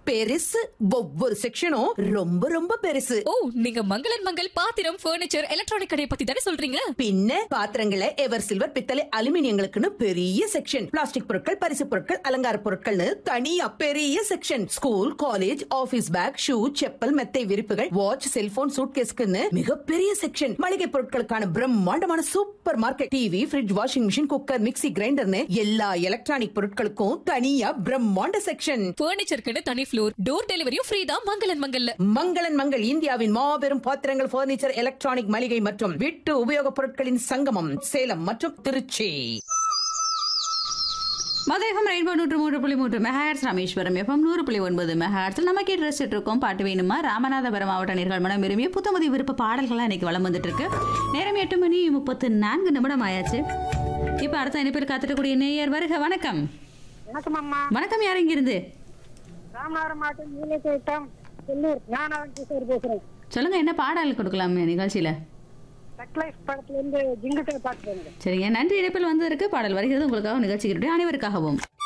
பெருசு ஒவ்வொரு செக்ஷனும் ரொம்ப ரொம்ப பெருசு ஓ நீங்க மங்களன் மங்கள் பாத்திரம் ஃபர்னிச்சர் எலக்ட்ரானிக் கடையை பத்தி தானே சொல்றீங்க பின்ன பாத்திரங்களை எவர் சில்வர் பித்தளை அலுமினியங்களுக்குன்னு பெரிய செக்ஷன் பிளாஸ்டிக் பொருட்கள் பரிசு பொருட்கள் அலங்கார பொருட்கள்னு தனியா பெரிய section school college office bag shoe chappal மெத்தை விரிப்புகள் வாட்ச் செல்போன் சூட்கேஸ்க்குன்னு மிகப்பெரிய செக்ஷன் மளிகை பொருட்களுக்கான பிரம்மாண்டமான super market TV fridge washing machine cooker mixie கிரைண்டர்னு எல்லா எலக்ட்ரானிக் பொருட்களுக்கும் தனியா பிரம்மாண்ட செக்ஷன் ஃபர்னிச்சருக்குன்னு தனி ஃப்ளோர் டோர் டெலிவரியும் ஃப்ரீ தான் மங்களன் மங்கல்ல மங்களன் மங்கள் இந்தியாவின் மாபெரும் பாத்திரங்கள் பர்னிச்சர் எலக்ட்ரானிக் மளிகை மற்றும் வீட்டு உபயோகப் பொருட்களின் சங்கமம் சேலம் மற்றும் திருச்சி மதேகம் ரெயின்போ நூற்று மூன்று புள்ளி மூன்று மெகாஹர்ட்ஸ் ராமேஸ்வரம் எஃப்எம் நூறு புள்ளி ஒன்பது மெகாஹர்ட்ஸில் நம்ம கேட்டு ரசிச்சுட்டு இருக்கோம் பாட்டு வேணுமா ராமநாதபுரம் மாவட்ட நேர்கள் மனம் விரும்பிய புத்தமதி விருப்ப பாடல்கள்லாம் இன்னைக்கு வளம் வந்துட்டு இருக்கு நேரம் எட்டு மணி முப்பத்து நான்கு நிமிடம் ஆயாச்சு இப்போ அடுத்த இணைப்பில் காத்துட்டக்கூடிய நேயர் வருக வணக்கம் வணக்கம் அம்மா வணக்கம் யார் இங்கிருந்து ராமநாதபுரம் மாவட்டம் நீலக்கோட்டம் செல்லூர் ஞானவன் கிஷோர் பேசுறேன் சொல்லுங்க என்ன பாடல் கொடுக்கலாம் நிகழ்ச்சியில சக்லைஸ் படத்துல இருந்து ஜிங்கிட்ட பாட்டு சரிங்க நன்றி இணைப்பில் வந்ததற்கு பாடல் வருகிறது உங்களுக்காக நிகழ்ச்சிகளுடைய அனைவருக்காகவும்